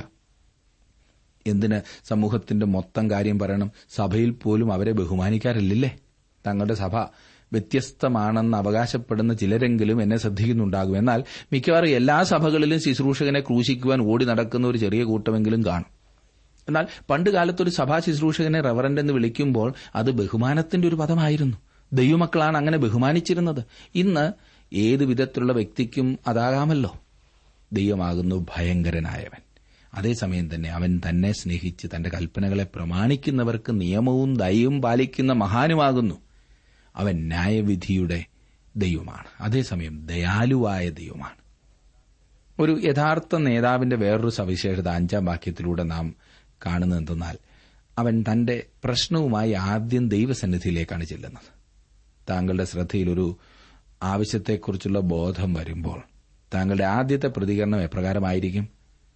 എന്തിന് സമൂഹത്തിന്റെ മൊത്തം കാര്യം പറയണം സഭയിൽ പോലും അവരെ ബഹുമാനിക്കാറില്ലേ തങ്ങളുടെ സഭ വ്യത്യസ്തമാണെന്ന് അവകാശപ്പെടുന്ന ചിലരെങ്കിലും എന്നെ ശ്രദ്ധിക്കുന്നുണ്ടാകും എന്നാൽ മിക്കവാറും എല്ലാ സഭകളിലും ശുശ്രൂഷകനെ ക്രൂശിക്കുവാൻ ഓടി നടക്കുന്ന ഒരു ചെറിയ കൂട്ടമെങ്കിലും കാണും എന്നാൽ പണ്ട് കാലത്തൊരു സഭാ ശുശ്രൂഷകനെ റവറന്റ് എന്ന് വിളിക്കുമ്പോൾ അത് ബഹുമാനത്തിന്റെ ഒരു പദമായിരുന്നു ദൈവമക്കളാണ് അങ്ങനെ ബഹുമാനിച്ചിരുന്നത് ഇന്ന് ഏത് വിധത്തിലുള്ള വ്യക്തിക്കും അതാകാമല്ലോ ദൈവമാകുന്നു ഭയങ്കരനായവൻ അതേസമയം തന്നെ അവൻ തന്നെ സ്നേഹിച്ച് തന്റെ കൽപ്പനകളെ പ്രമാണിക്കുന്നവർക്ക് നിയമവും ദയവും പാലിക്കുന്ന മഹാനുമാകുന്നു അവൻ ന്യായവിധിയുടെ ദൈവമാണ് അതേസമയം ദയാലുവായ ദൈവമാണ് ഒരു യഥാർത്ഥ നേതാവിന്റെ വേറൊരു സവിശേഷത അഞ്ചാം വാക്യത്തിലൂടെ നാം കാണുന്നതെന്തെന്നാൽ അവൻ തന്റെ പ്രശ്നവുമായി ആദ്യം ദൈവസന്നിധിയിലേക്കാണ് ചെല്ലുന്നത് താങ്കളുടെ ശ്രദ്ധയിൽ ഒരു ആവശ്യത്തെക്കുറിച്ചുള്ള ബോധം വരുമ്പോൾ താങ്കളുടെ ആദ്യത്തെ പ്രതികരണം എപ്രകാരമായിരിക്കും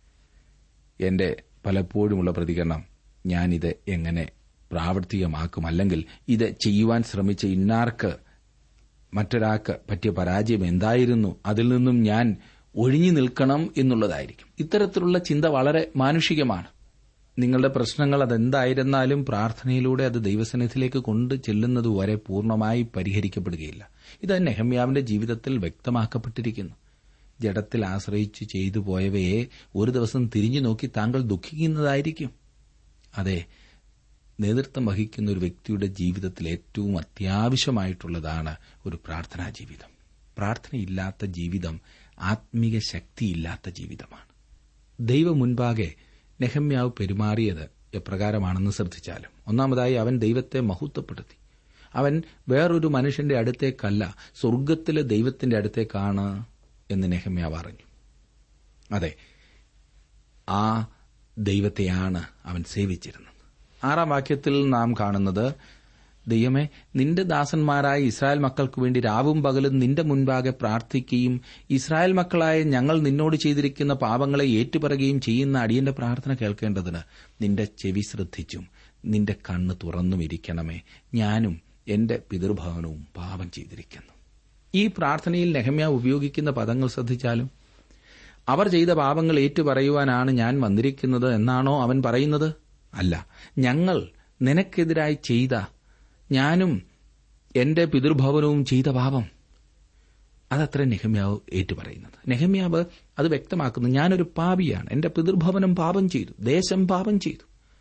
എന്റെ പലപ്പോഴുമുള്ള പ്രതികരണം ഞാനിത് എങ്ങനെ പ്രാവർത്തികമാക്കും അല്ലെങ്കിൽ ഇത് ചെയ്യുവാൻ ശ്രമിച്ച ഇന്നാർക്ക് മറ്റൊരാൾക്ക് പറ്റിയ പരാജയം എന്തായിരുന്നു അതിൽ നിന്നും ഞാൻ ഒഴിഞ്ഞു നിൽക്കണം എന്നുള്ളതായിരിക്കും ഇത്തരത്തിലുള്ള ചിന്ത വളരെ മാനുഷികമാണ് നിങ്ങളുടെ പ്രശ്നങ്ങൾ അതെന്തായിരുന്നാലും പ്രാർത്ഥനയിലൂടെ അത് ദൈവസന്നിധിയിലേക്ക് കൊണ്ട് ചെല്ലുന്നതുവരെ പൂർണ്ണമായി പരിഹരിക്കപ്പെടുകയില്ല ഇത് നെഹമ്യാവിന്റെ ജീവിതത്തിൽ വ്യക്തമാക്കപ്പെട്ടിരിക്കുന്നു ജഡത്തിൽ ആശ്രയിച്ച് ചെയ്തു പോയവയെ ഒരു ദിവസം തിരിഞ്ഞു നോക്കി താങ്കൾ ദുഃഖിക്കുന്നതായിരിക്കും അതെ നേതൃത്വം വഹിക്കുന്ന ഒരു വ്യക്തിയുടെ ജീവിതത്തിൽ ഏറ്റവും അത്യാവശ്യമായിട്ടുള്ളതാണ് ഒരു പ്രാർത്ഥനാ ജീവിതം പ്രാർത്ഥനയില്ലാത്ത ജീവിതം ആത്മീക ശക്തിയില്ലാത്ത ജീവിതമാണ് ദൈവം മുൻപാകെ നെഹമ്യാവ് പെരുമാറിയത് എപ്രകാരമാണെന്ന് ശ്രദ്ധിച്ചാലും ഒന്നാമതായി അവൻ ദൈവത്തെ മഹത്വപ്പെടുത്തി അവൻ വേറൊരു മനുഷ്യന്റെ അടുത്തേക്കല്ല സ്വർഗത്തിലെ ദൈവത്തിന്റെ അടുത്തേക്കാണ് എന്ന് നെഹമ്യാവ് അറിഞ്ഞു അതെ ആ ദൈവത്തെയാണ് അവൻ സേവിച്ചിരുന്നത് ആറാം വാക്യത്തിൽ നാം കാണുന്നത് ദൈവമേ നിന്റെ ദാസന്മാരായ ഇസ്രായേൽ മക്കൾക്ക് വേണ്ടി രാവും പകലും നിന്റെ മുൻപാകെ പ്രാർത്ഥിക്കുകയും ഇസ്രായേൽ മക്കളായ ഞങ്ങൾ നിന്നോട് ചെയ്തിരിക്കുന്ന പാപങ്ങളെ ഏറ്റുപറയുകയും ചെയ്യുന്ന അടിയന്റെ പ്രാർത്ഥന കേൾക്കേണ്ടതിന് നിന്റെ ചെവി ശ്രദ്ധിച്ചും നിന്റെ കണ്ണ് തുറന്നും ഇരിക്കണമേ ഞാനും എന്റെ പിതൃഭവനവും പാപം ചെയ്തിരിക്കുന്നു ഈ പ്രാർത്ഥനയിൽ നെഹമ്യ ഉപയോഗിക്കുന്ന പദങ്ങൾ ശ്രദ്ധിച്ചാലും അവർ ചെയ്ത പാപങ്ങൾ ഏറ്റുപറയുവാനാണ് ഞാൻ വന്നിരിക്കുന്നത് എന്നാണോ അവൻ പറയുന്നത് അല്ല ഞങ്ങൾ നിനക്കെതിരായി ചെയ്ത ഞാനും എന്റെ പിതൃഭവനവും ചെയ്ത പാപം അതത്ര നെഹമ്യാവ് ഏറ്റുപറയുന്നത് നെഹമ്യാവ് അത് വ്യക്തമാക്കുന്നു ഞാനൊരു പാപിയാണ് എന്റെ പിതൃഭവനം പാപം ചെയ്തു ദേശം പാപം ചെയ്തു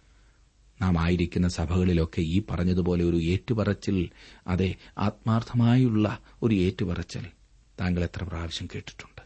നാം ആയിരിക്കുന്ന സഭകളിലൊക്കെ ഈ പറഞ്ഞതുപോലെ ഒരു ഏറ്റുപറച്ചിൽ അതെ ആത്മാർത്ഥമായുള്ള ഒരു ഏറ്റുപറച്ചിൽ താങ്കൾ എത്ര പ്രാവശ്യം കേട്ടിട്ടുണ്ട്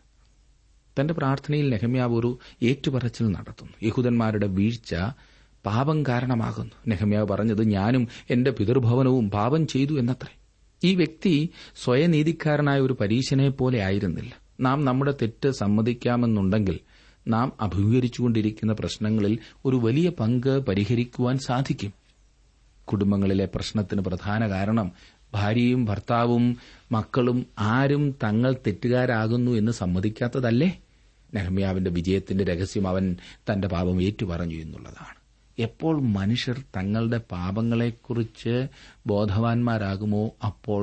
തന്റെ പ്രാർത്ഥനയിൽ നെഹമ്യാവ് ഒരു ഏറ്റുപറച്ചിൽ നടത്തുന്നു യഹൂദന്മാരുടെ വീഴ്ച പാപം കാരണമാകുന്നു നെഹമ്യാവ് പറഞ്ഞത് ഞാനും എന്റെ പിതൃഭവനവും പാപം ചെയ്തു എന്നത്രേ ഈ വ്യക്തി സ്വയനീതിക്കാരനായ ഒരു പരീശനെ പോലെ ആയിരുന്നില്ല നാം നമ്മുടെ തെറ്റ് സമ്മതിക്കാമെന്നുണ്ടെങ്കിൽ നാം അഭിമുഖീകരിച്ചുകൊണ്ടിരിക്കുന്ന പ്രശ്നങ്ങളിൽ ഒരു വലിയ പങ്ക് പരിഹരിക്കുവാൻ സാധിക്കും കുടുംബങ്ങളിലെ പ്രശ്നത്തിന് പ്രധാന കാരണം ഭാര്യയും ഭർത്താവും മക്കളും ആരും തങ്ങൾ തെറ്റുകാരാകുന്നു എന്ന് സമ്മതിക്കാത്തതല്ലേ നെഹമ്യാവിന്റെ വിജയത്തിന്റെ രഹസ്യം അവൻ തന്റെ പാപം ഏറ്റുപറഞ്ഞു എന്നുള്ളതാണ് എപ്പോൾ മനുഷ്യർ തങ്ങളുടെ പാപങ്ങളെക്കുറിച്ച് ബോധവാന്മാരാകുമോ അപ്പോൾ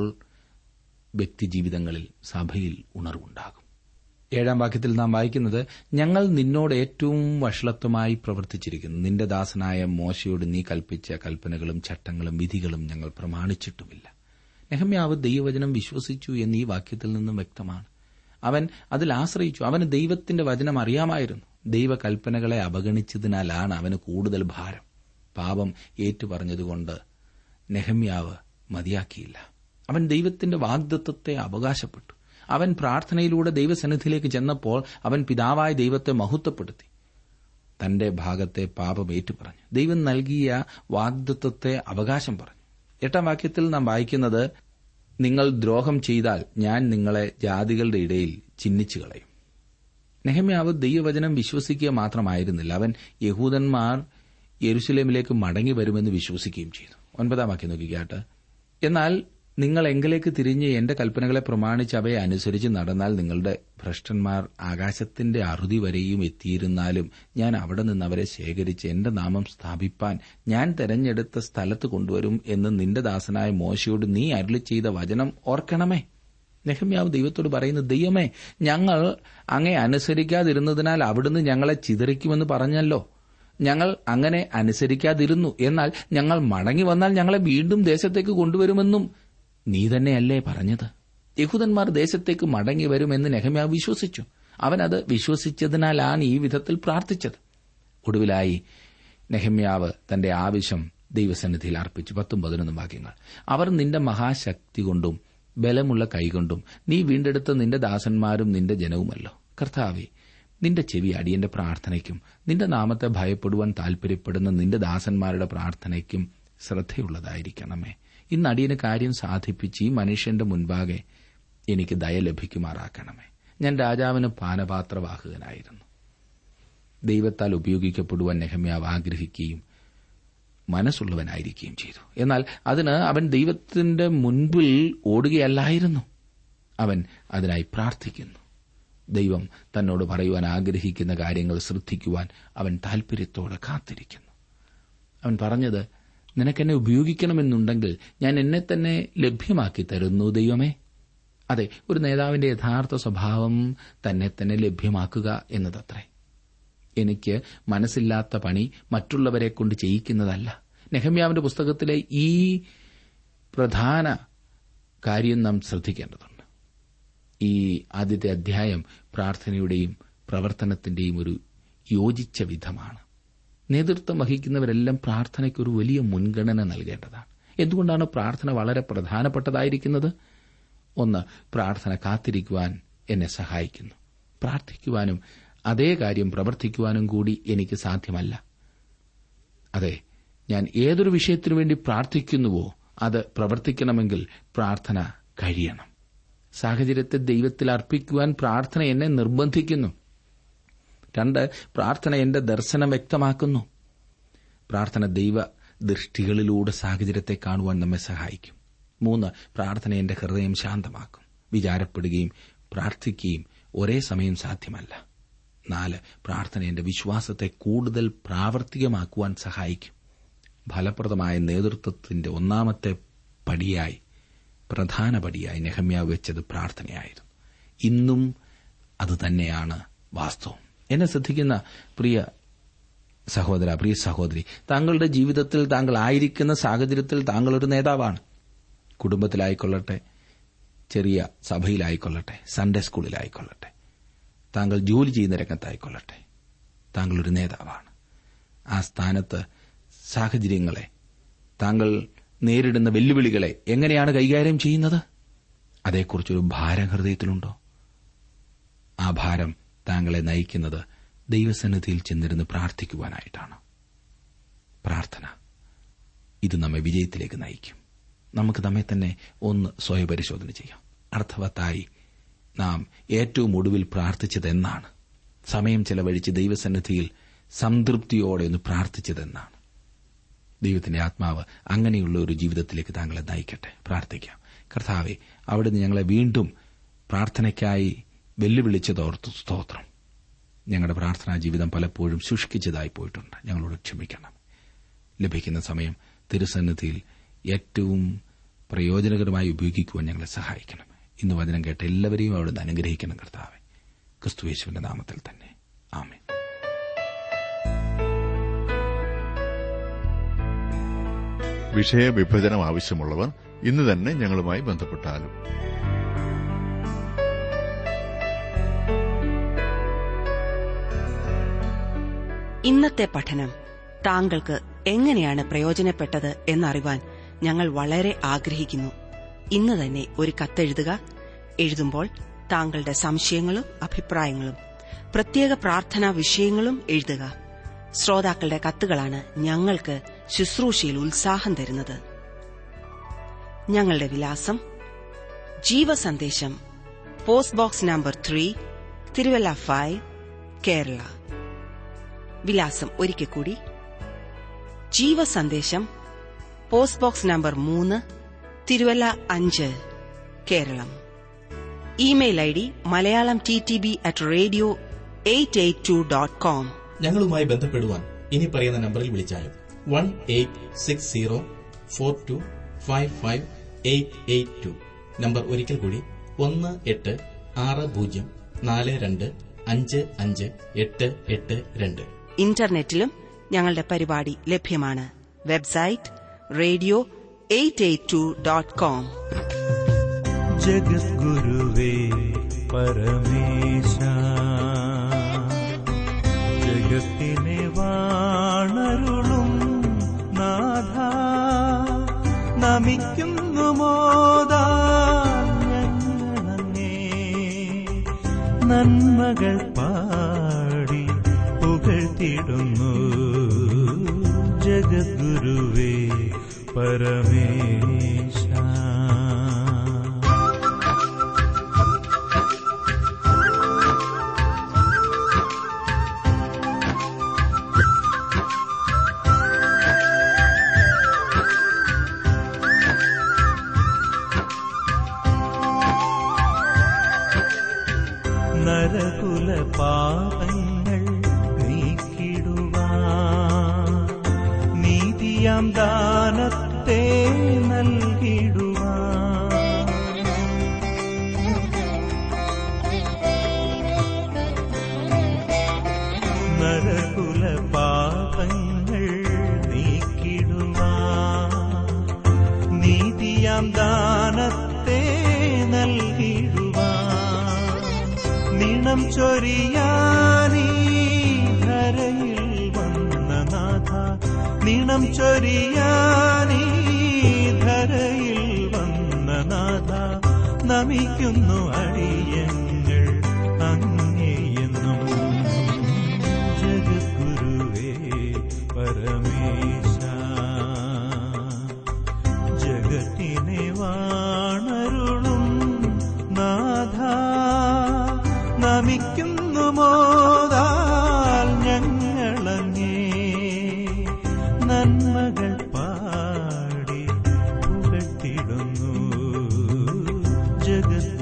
വ്യക്തിജീവിതങ്ങളിൽ സഭയിൽ ഉണർവുണ്ടാകും ഏഴാം വാക്യത്തിൽ നാം വായിക്കുന്നത് ഞങ്ങൾ നിന്നോട് ഏറ്റവും വഷളത്വമായി പ്രവർത്തിച്ചിരിക്കുന്നു നിന്റെ ദാസനായ മോശയോട് നീ കൽപ്പിച്ച കൽപ്പനകളും ചട്ടങ്ങളും വിധികളും ഞങ്ങൾ പ്രമാണിച്ചിട്ടുമില്ല നെഹമ്യാവ് ദൈവവചനം വിശ്വസിച്ചു എന്ന് ഈ വാക്യത്തിൽ നിന്നും വ്യക്തമാണ് അവൻ അതിൽ ആശ്രയിച്ചു അവന് ദൈവത്തിന്റെ വചനം അറിയാമായിരുന്നു ദൈവകൽപ്പനകളെ അവഗണിച്ചതിനാലാണ് അവന് കൂടുതൽ ഭാരം പാപം ഏറ്റുപറഞ്ഞതുകൊണ്ട് നെഹമ്യാവ് മതിയാക്കിയില്ല അവൻ ദൈവത്തിന്റെ വാഗ്ദത്വത്തെ അവകാശപ്പെട്ടു അവൻ പ്രാർത്ഥനയിലൂടെ ദൈവസന്നിധിയിലേക്ക് ചെന്നപ്പോൾ അവൻ പിതാവായ ദൈവത്തെ മഹത്വപ്പെടുത്തി തന്റെ ഭാഗത്തെ പാപം ഏറ്റുപറഞ്ഞു ദൈവം നൽകിയ വാഗ്ദത്വത്തെ അവകാശം പറഞ്ഞു എട്ടാം വാക്യത്തിൽ നാം വായിക്കുന്നത് നിങ്ങൾ ദ്രോഹം ചെയ്താൽ ഞാൻ നിങ്ങളെ ജാതികളുടെ ഇടയിൽ ചിഹ്നിച്ചു കളയും നെഹമ്യാവ് ദൈവവചനം വിശ്വസിക്കുക മാത്രമായിരുന്നില്ല അവൻ യഹൂദന്മാർ യെരുസലേമിലേക്ക് മടങ്ങി വരുമെന്ന് വിശ്വസിക്കുകയും ചെയ്തു ഒൻപതാം വാക്യം നോക്കിക്കാട്ട് എന്നാൽ നിങ്ങൾ എങ്കിലേക്ക് തിരിഞ്ഞ് എന്റെ കൽപ്പനകളെ പ്രമാണിച്ച് അവയെ അനുസരിച്ച് നടന്നാൽ നിങ്ങളുടെ ഭ്രഷ്ടന്മാർ ആകാശത്തിന്റെ അറുതി വരെയും എത്തിയിരുന്നാലും ഞാൻ അവിടെ നിന്ന് അവരെ ശേഖരിച്ച് എന്റെ നാമം സ്ഥാപിപ്പാൻ ഞാൻ തെരഞ്ഞെടുത്ത സ്ഥലത്ത് കൊണ്ടുവരും എന്ന് നിന്റെ ദാസനായ മോശയോട് നീ അരുളി ചെയ്ത വചനം ഓർക്കണമേ നെഹമ്യാവ് ദൈവത്തോട് പറയുന്നു ദൈവമേ ഞങ്ങൾ അങ്ങേ അനുസരിക്കാതിരുന്നതിനാൽ അവിടുന്ന് ഞങ്ങളെ ചിതറിക്കുമെന്ന് പറഞ്ഞല്ലോ ഞങ്ങൾ അങ്ങനെ അനുസരിക്കാതിരുന്നു എന്നാൽ ഞങ്ങൾ മടങ്ങി വന്നാൽ ഞങ്ങളെ വീണ്ടും ദേശത്തേക്ക് കൊണ്ടുവരുമെന്നും നീ തന്നെയല്ലേ പറഞ്ഞത് യഹൂദന്മാർ ദേശത്തേക്ക് മടങ്ങി വരുമെന്ന് നെഹമ്യാവ് വിശ്വസിച്ചു അവൻ അത് വിശ്വസിച്ചതിനാലാണ് ഈ വിധത്തിൽ പ്രാർത്ഥിച്ചത് ഒടുവിലായി നെഹമ്യാവ് തന്റെ ആവശ്യം ദൈവസന്നിധിയിൽ അർപ്പിച്ചു പത്തും പതിനൊന്നും വാക്യങ്ങൾ അവർ നിന്റെ മഹാശക്തി കൊണ്ടും ബലമുള്ള കൈകൊണ്ടും നീ വീണ്ടെടുത്ത നിന്റെ ദാസന്മാരും നിന്റെ ജനവുമല്ലോ കർത്താവെ നിന്റെ ചെവി അടിയന്റെ പ്രാർത്ഥനയ്ക്കും നിന്റെ നാമത്തെ ഭയപ്പെടുവാൻ താൽപര്യപ്പെടുന്ന നിന്റെ ദാസന്മാരുടെ പ്രാർത്ഥനയ്ക്കും ശ്രദ്ധയുള്ളതായിരിക്കണമേ ഇന്ന് അടിയന് കാര്യം സാധിപ്പിച്ച് ഈ മനുഷ്യന്റെ മുൻപാകെ എനിക്ക് ദയ ലഭിക്കുമാറാക്കണമേ ഞാൻ രാജാവിന് പാനപാത്രവാഹകനായിരുന്നു ദൈവത്താൽ ഉപയോഗിക്കപ്പെടുവാൻ നെഹമ്യാവ് ആഗ്രഹിക്കുകയും മനസ്സുള്ളവനായിരിക്കുകയും ചെയ്തു എന്നാൽ അതിന് അവൻ ദൈവത്തിന്റെ മുൻപിൽ ഓടുകയല്ലായിരുന്നു അവൻ അതിനായി പ്രാർത്ഥിക്കുന്നു ദൈവം തന്നോട് പറയുവാൻ ആഗ്രഹിക്കുന്ന കാര്യങ്ങൾ ശ്രദ്ധിക്കുവാൻ അവൻ താൽപര്യത്തോടെ കാത്തിരിക്കുന്നു അവൻ പറഞ്ഞത് നിനക്കെന്നെ ഉപയോഗിക്കണമെന്നുണ്ടെങ്കിൽ ഞാൻ എന്നെ തന്നെ ലഭ്യമാക്കി തരുന്നു ദൈവമേ അതെ ഒരു നേതാവിന്റെ യഥാർത്ഥ സ്വഭാവം തന്നെ തന്നെ ലഭ്യമാക്കുക എന്നതത്രേ എനിക്ക് മനസ്സില്ലാത്ത പണി മറ്റുള്ളവരെ കൊണ്ട് ചെയ്യിക്കുന്നതല്ല നെഹമ്യാവിന്റെ പുസ്തകത്തിലെ ഈ പ്രധാന കാര്യം നാം ശ്രദ്ധിക്കേണ്ടതുണ്ട് ഈ ആദ്യത്തെ അധ്യായം പ്രാർത്ഥനയുടെയും പ്രവർത്തനത്തിന്റെയും ഒരു യോജിച്ച വിധമാണ് നേതൃത്വം വഹിക്കുന്നവരെല്ലാം പ്രാർത്ഥനയ്ക്ക് ഒരു വലിയ മുൻഗണന നൽകേണ്ടതാണ് എന്തുകൊണ്ടാണ് പ്രാർത്ഥന വളരെ പ്രധാനപ്പെട്ടതായിരിക്കുന്നത് ഒന്ന് പ്രാർത്ഥന കാത്തിരിക്കുവാൻ എന്നെ സഹായിക്കുന്നു പ്രാർത്ഥിക്കുവാനും അതേ കാര്യം പ്രവർത്തിക്കുവാനും കൂടി എനിക്ക് സാധ്യമല്ല അതെ ഞാൻ ഏതൊരു വിഷയത്തിനു വേണ്ടി പ്രാർത്ഥിക്കുന്നുവോ അത് പ്രവർത്തിക്കണമെങ്കിൽ പ്രാർത്ഥന കഴിയണം സാഹചര്യത്തെ ദൈവത്തിൽ അർപ്പിക്കുവാൻ പ്രാർത്ഥന എന്നെ നിർബന്ധിക്കുന്നു രണ്ട് പ്രാർത്ഥന എന്റെ ദർശനം വ്യക്തമാക്കുന്നു പ്രാർത്ഥന ദൈവ ദൃഷ്ടികളിലൂടെ സാഹചര്യത്തെ കാണുവാൻ നമ്മെ സഹായിക്കും മൂന്ന് പ്രാർത്ഥന എന്റെ ഹൃദയം ശാന്തമാക്കും വിചാരപ്പെടുകയും പ്രാർത്ഥിക്കുകയും ഒരേ സമയം സാധ്യമല്ല നാല് പ്രാർത്ഥന എന്റെ വിശ്വാസത്തെ കൂടുതൽ പ്രാവർത്തികമാക്കുവാൻ സഹായിക്കും ഫലപ്രദമായ നേതൃത്വത്തിന്റെ ഒന്നാമത്തെ പടിയായി പ്രധാന പടിയായി നെഹമ്യാവ് വെച്ചത് പ്രാർത്ഥനയായിരുന്നു ഇന്നും അതുതന്നെയാണ് വാസ്തവം എന്നെ ശ്രദ്ധിക്കുന്ന പ്രിയ സഹോദര പ്രിയ സഹോദരി താങ്കളുടെ ജീവിതത്തിൽ താങ്കൾ ആയിരിക്കുന്ന സാഹചര്യത്തിൽ താങ്കൾ ഒരു നേതാവാണ് കുടുംബത്തിലായിക്കൊള്ളട്ടെ ചെറിയ സഭയിലായിക്കൊള്ളട്ടെ സൺഡേ സ്കൂളിലായിക്കൊള്ളട്ടെ താങ്കൾ ജോലി ചെയ്യുന്ന രംഗത്തായിക്കൊള്ളട്ടെ താങ്കൾ ഒരു നേതാവാണ് ആ സ്ഥാനത്ത് സാഹചര്യങ്ങളെ താങ്കൾ നേരിടുന്ന വെല്ലുവിളികളെ എങ്ങനെയാണ് കൈകാര്യം ചെയ്യുന്നത് അതേക്കുറിച്ചൊരു ഭാരം ഹൃദയത്തിലുണ്ടോ ആ ഭാരം താങ്കളെ നയിക്കുന്നത് ദൈവസന്നിധിയിൽ ചെന്നിരുന്ന് പ്രാർത്ഥിക്കുവാനായിട്ടാണ് പ്രാർത്ഥന ഇത് നമ്മെ വിജയത്തിലേക്ക് നയിക്കും നമുക്ക് നമ്മെ തന്നെ ഒന്ന് സ്വയപരിശോധന ചെയ്യാം അർത്ഥവത്തായി നാം ഏറ്റവും ഒടുവിൽ പ്രാർത്ഥിച്ചതെന്നാണ് സമയം ചെലവഴിച്ച് ദൈവസന്നിധിയിൽ സംതൃപ്തിയോടെ ഒന്ന് പ്രാർത്ഥിച്ചതെന്നാണ് ദൈവത്തിന്റെ ആത്മാവ് അങ്ങനെയുള്ള ഒരു ജീവിതത്തിലേക്ക് താങ്കളെ നയിക്കട്ടെ പ്രാർത്ഥിക്കാം കർത്താവെ അവിടുന്ന് ഞങ്ങളെ വീണ്ടും പ്രാർത്ഥനയ്ക്കായി വെല്ലുവിളിച്ചതോർത്തു സ്തോത്രം ഞങ്ങളുടെ പ്രാർത്ഥനാ ജീവിതം പലപ്പോഴും ശുഷ്കിച്ചതായി പോയിട്ടുണ്ട് ഞങ്ങളോട് ക്ഷമിക്കണം ലഭിക്കുന്ന സമയം തിരുസന്നിധിയിൽ ഏറ്റവും പ്രയോജനകരമായി ഉപയോഗിക്കുവാൻ ഞങ്ങളെ സഹായിക്കണം ഇന്ന് വചനം കേട്ട എല്ലാവരെയും അവിടുന്ന് അനുഗ്രഹിക്കണം കർത്താവെ ക്രിസ്തുയേശുവിന്റെ നാമത്തിൽ തന്നെ ആമേൻ വിഷയവിഭജനം ആവശ്യമുള്ളവർ ഇന്ന് തന്നെ ഞങ്ങളുമായി ബന്ധപ്പെട്ടാലും ഇന്നത്തെ പഠനം താങ്കൾക്ക് എങ്ങനെയാണ് പ്രയോജനപ്പെട്ടത് എന്നറിവാൻ ഞങ്ങൾ വളരെ ആഗ്രഹിക്കുന്നു ഇന്ന് തന്നെ ഒരു കത്തെഴുതുക എഴുതുമ്പോൾ താങ്കളുടെ സംശയങ്ങളും അഭിപ്രായങ്ങളും പ്രത്യേക പ്രാർത്ഥനാ വിഷയങ്ങളും എഴുതുക ശ്രോതാക്കളുടെ കത്തുകളാണ് ഞങ്ങൾക്ക് ശുശ്രൂഷയിൽ ഉത്സാഹം തരുന്നത് ഞങ്ങളുടെ വിലാസം ജീവസന്ദേശം post box number three Thiruvalla five Kerala വിലാസം ഒരിക്കൽ കൂടി ജീവസന്ദേശം പോസ്റ്റ് ബോക്സ് നമ്പർ മൂന്ന് തിരുവല്ല അഞ്ച് Keralam email I D Malayalam T T B at radio eight eight two dot com ഞങ്ങളുമായി ബന്ധപ്പെടുവാൻ ഇനി പറയുന്ന നമ്പറിൽ വിളിച്ചാലും one eight six zero four two five five eight eight two number ഒരിക്കൽ കൂടി ഒന്ന് എട്ട് ആറ് പൂജ്യം നാല് രണ്ട് അഞ്ച് അഞ്ച് എട്ട് എട്ട് രണ്ട് ഇന്റർനെറ്റിലും ഞങ്ങളുടെ പരിപാടി ലഭ്യമാണ് website radio eight eight two dot com ജഗദ്ഗുരുവേ പരമേശ ജഗത്തിനെ വാണരുളും നാഥ നമിക്കുന്നു മോദാൻ ഞങ്ങളങ്ങേ നന്മകൾ പാടി പുകഴ്ത്തിടുന്നു ജഗദ്ഗുരുവേ പരമേശ നരകുല പാപങ്ങൾ നീക്കിടുവാൻ നീതിയാം ദാനത്തെ നൽകിടുവാൻ നരകുല പാപങ്ങൾ നീക്കിടുവാൻ നീതിയാം ദാനത്തെ നൽകിടുവാൻ നിണം ചൊരിയാനീ ധരയിൽ വന്ന നാഥ നിണം ചൊരിയാനീ ധരയിൽ വന്ന നാഥ നമിക്കുന്നു അടിയങ്ങൾ അങ്ങേയെന്നും ജഗദ്ഗുരുവേ പരമേശ ജഗത്തിനെ വാണരുളും നാഥ നമിക്കുന്നു മോദാൽ ഞങ്ങളങ്ങേ നന്മകൾ പാടി പുകട്ടിടുന്നു ജഗത്